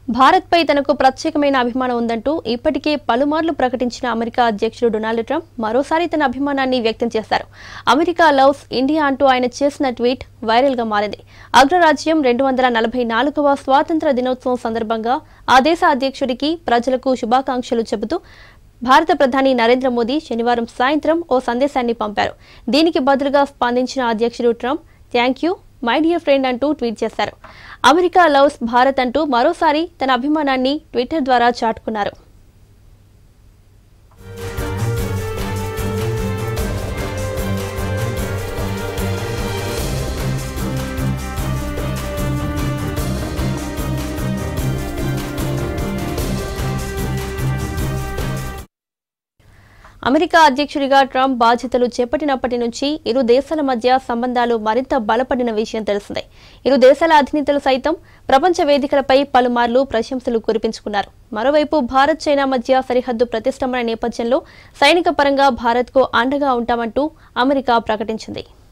భారత్పై తనకు ప్రత్యేకమైన అభిమానం ఉందంటూ ఇప్పటికే పలుమార్లు ప్రకటించిన అమెరికా అధ్యక్షుడు డొనాల్డ్ ట్రంప్ మరోసారి తన అభిమానాన్ని వ్యక్తం చేశారు అమెరికా లవ్స్ ఇండియా అంటూ ఆయన చేసిన ట్వీట్ వైరల్ గా మారింది అగ్రరాజ్యం రెండు వందల నలభై నాలుగవ స్వాతంత్ర దినోత్సవం సందర్భంగా ఆ దేశ అధ్యక్షుడికి ప్రజలకు శుభాకాంక్షలు చెబుతూ భారత ప్రధాని నరేంద్ర మోదీ శనివారం సాయంత్రం ఓ సందేశాన్ని పంపారు దీనికి బదులుగా స్పందించిన అధ్యక్షుడు Trump thank you my dear friend అంటూ ట్వీట్ చేశారు అమెరికా లవ్స్ భారత్ అంటూ మరోసారి తన అభిమానాన్ని ట్విట్టర్ ద్వారా చాటుకున్నారు అమెరికా అధ్యక్షుడిగా ట్రంప్ బాధ్యతలు చేపట్టినప్పటి నుంచి ఇరు దేశాల మధ్య సంబంధాలు మరింత బలపడిన విషయం తెలిసిందే ఇరు దేశాల అధినేతలు సైతం ప్రపంచ వేదికలపై పలుమార్లు ప్రశంసలు కురిపించుకున్నారు మరోవైపు భారత్ చైనా మధ్య సరిహద్దు ప్రతిష్టంభన నేపథ్యంలో సైనిక పరంగా భారత్కు అండగా ఉంటామంటూ అమెరికా ప్రకటించింది